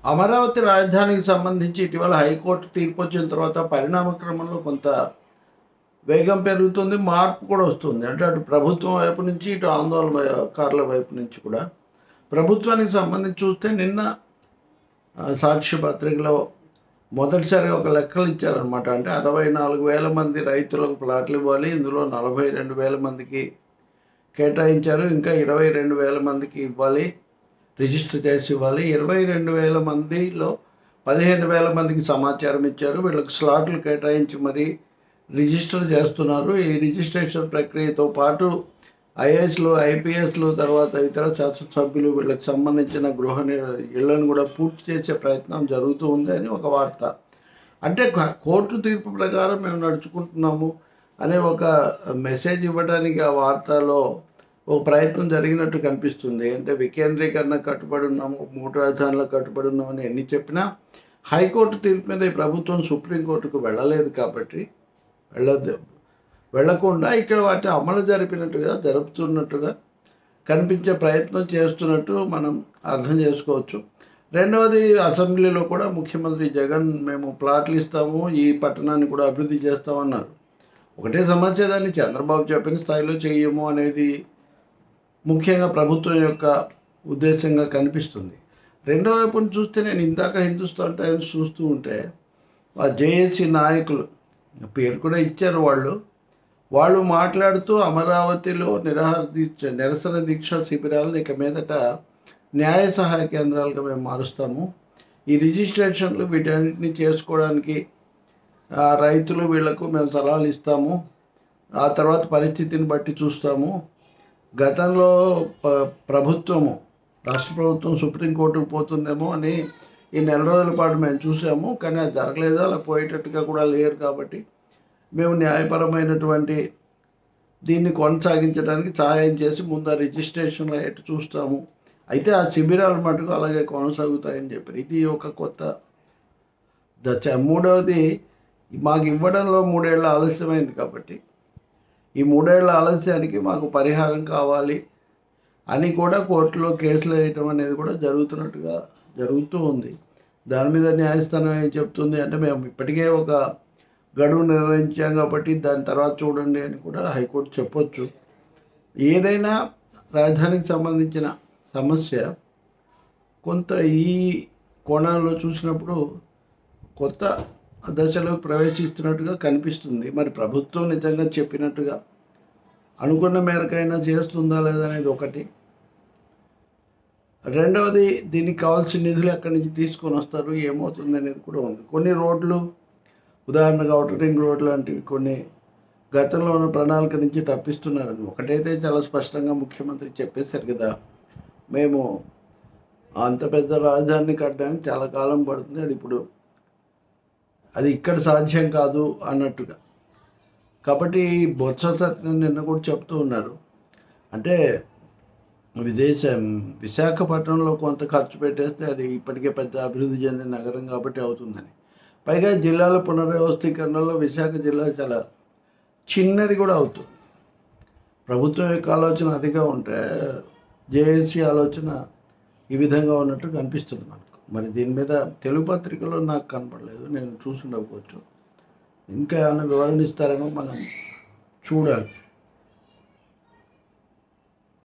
అమరావతి రాజధానికి సంబంధించి ఇటీవల హైకోర్టు తీర్పు వచ్చిన తర్వాత పరిణామ క్రమంలో కొంత వేగం పెరుగుతుంది మార్పు కూడా వస్తుంది అంటే అటు ప్రభుత్వం వైపు నుంచి ఇటు ఆందోళనకారుల వైపు నుంచి కూడా ప్రభుత్వానికి సంబంధించి చూస్తే నిన్న ఆ, సాక్షి పత్రికలో మొదటిసారిగా ఒక లెక్కలు ఇచ్చారనమాట అంటే అరవై నాలుగు వేల మంది రైతులకు ప్లాట్లు ఇవ్వాలి ఇందులో నలభై రెండు వేల మందికి కేటాయించారు ఇంకా ఇరవై రెండు వేల మందికి ఇవ్వాలి రిజిస్టర్ చేసి ఇవ్వాలి ఇరవై రెండు వేల మందిలో పదిహేను వేల మందికి సమాచారం ఇచ్చారు వీళ్ళకి స్లాట్లు కేటాయించి మరి రిజిస్టర్ చేస్తున్నారు ఈ రిజిస్ట్రేషన్ ప్రక్రియతో పాటు ఐఏఎస్లు ఐపీఎస్లు తర్వాత ఇతర శాసనసభ్యులు వీళ్ళకి సంబంధించిన గృహ నిర్- ఇళ్లను కూడా పూర్తి చేసే ప్రయత్నం జరుగుతూ ఉంది అని ఒక వార్త అంటే క- కోర్టు తీర్పు ప్రకారం మేము నడుచుకుంటున్నాము అనే ఒక మెసేజ్ ఇవ్వడానికి ఆ వార్తలో ఒక ప్రయత్నం జరిగినట్టు కనిపిస్తుంది అంటే వికేంద్రీకరణ కట్టుబడి ఉన్నాము మూడు రాజధానులకు కట్టుబడి ఉన్నామని ఎన్ని చెప్పినా హైకోర్టు తీర్పు మీద ఈ ప్రభుత్వం సుప్రీంకోర్టుకు వెళ్ళలేదు కాబట్టి వెళ్ళదు వెళ్ళకుండా ఇక్కడ వాటిని అమలు జరిపినట్టుగా జరుపుతున్నట్టుగా కనిపించే ప్రయత్నం చేస్తున్నట్టు మనం అర్థం చేసుకోవచ్చు రెండవది అసెంబ్లీలో కూడా ముఖ్యమంత్రి జగన్ మేము ప్లాట్లు ఇస్తాము ఈ పట్టణాన్ని కూడా అభివృద్ధి చేస్తామన్నారు ఒకటే సమస్య దాన్ని చంద్రబాబు చెప్పిన స్థాయిలో చేయము అనేది ముఖ్యంగా ప్రభుత్వం యొక్క ఉద్దేశంగా కనిపిస్తుంది రెండో వైపున చూస్తే నేను ఇందాక హిందుస్థాన్ టైమ్స్ చూస్తూ ఉంటే ఆ జేఏసీ నాయకులు పేరు కూడా ఇచ్చారు వాళ్ళు వాళ్ళు మాట్లాడుతూ అమరావతిలో నిరాహార దీక్ష నిరసన దీక్ష శిబిరాలను ఇక మీదట న్యాయ సహాయ కేంద్రాలుగా మేము మారుస్తాము ఈ రిజిస్ట్రేషన్లు వీటన్నిటిని చేసుకోవడానికి ఆ రైతులు వీళ్లకు మేము సలహాలు ఇస్తాము ఆ తర్వాత పరిస్థితిని బట్టి చూస్తాము గతంలో ప- ప్రభుత్వము రాష్ట్ర ప్రభుత్వం సుప్రీంకోర్టుకు పోతుందేమో అని ఈ నెల రోజుల పాటు మేము చూసాము కానీ అది జరగలేదు అలా పోయేటట్టుగా కూడా లేరు కాబట్టి మేము న్యాయపరమైనటువంటి దీన్ని కొనసాగించడానికి సహాయం చేసి ముందు ఆ రిజిస్ట్రేషన్లో ఎటు చూస్తాము అయితే ఆ శిబిరాలు మటుకు అలాగే కొనసాగుతాయని చెప్పారు ఇది ఒక కొత్త దశ మూడవది మాకు ఇవ్వడంలో మూడేళ్ళ ఆలస్యమైంది కాబట్టి ఈ మూడేళ్ల ఆలస్యానికి మాకు పరిహారం కావాలి అని కూడా కోర్టులో కేసులు వేయటం అనేది కూడా జరుగుతున్నట్టుగా జరుగుతూ ఉంది దాని మీద న్యాయస్థానం ఏం చెప్తుంది అంటే మేము ఇప్పటికే ఒక గడువు నిర్ణయించాం కాబట్టి దాని తర్వాత చూడండి అని కూడా హైకోర్టు చెప్పొచ్చు ఏదైనా రాజధానికి సంబంధించిన సమస్య కొంత ఈ కోణాల్లో చూసినప్పుడు కొత్త దశలో ప్రవేశిస్తున్నట్టుగా కనిపిస్తుంది మరి ప్రభుత్వం నిజంగా చెప్పినట్టుగా అనుకున్న మేరకైనా చేస్తుందా లేదా అనేది ఒకటి రెండవది దీనికి కావాల్సిన నిధులు ఎక్కడి నుంచి తీసుకొని వస్తారు ఏమవుతుంది అనేది కూడా ఉంది కొన్ని రోడ్లు ఉదాహరణగా అవుటర్ రింగ్ రోడ్ లాంటివి కొన్ని గతంలో ఉన్న ప్రణాళిక నుంచి తప్పిస్తున్నారని ఒకటైతే చాలా స్పష్టంగా ముఖ్యమంత్రి చెప్పేశారు కదా మేము అంత పెద్ద రాజధానిని కట్టడానికి చాలా కాలం పడుతుంది అది ఇప్పుడు అది ఇక్కడ సాధ్యం కాదు అన్నట్టుగా కాబట్టి బొత్స సత్యనారాయణ నిన్న కూడా చెప్తూ ఉన్నారు అంటే విదేశం విశాఖపట్నంలో కొంత ఖర్చు పెట్టేస్తే అది ఇప్పటికే పెద్ద అభివృద్ధి చెందిన నగరం కాబట్టి అవుతుందని పైగా జిల్లాల పునర్వ్యవస్థీకరణలో విశాఖ జిల్లా చాలా చిన్నది కూడా అవుతుంది ప్రభుత్వం యొక్క ఆలోచన అదిగా ఉంటే జేఏసీ ఆలోచన ఈ విధంగా ఉన్నట్టు కనిపిస్తుంది మనకు మరి దీని మీద తెలుగు పత్రికలో నాకు కనపడలేదు నేను చూసుండకపోవచ్చు ఇంకా ఏమైనా వివరణ ఇస్తారేమో మనం చూడాలి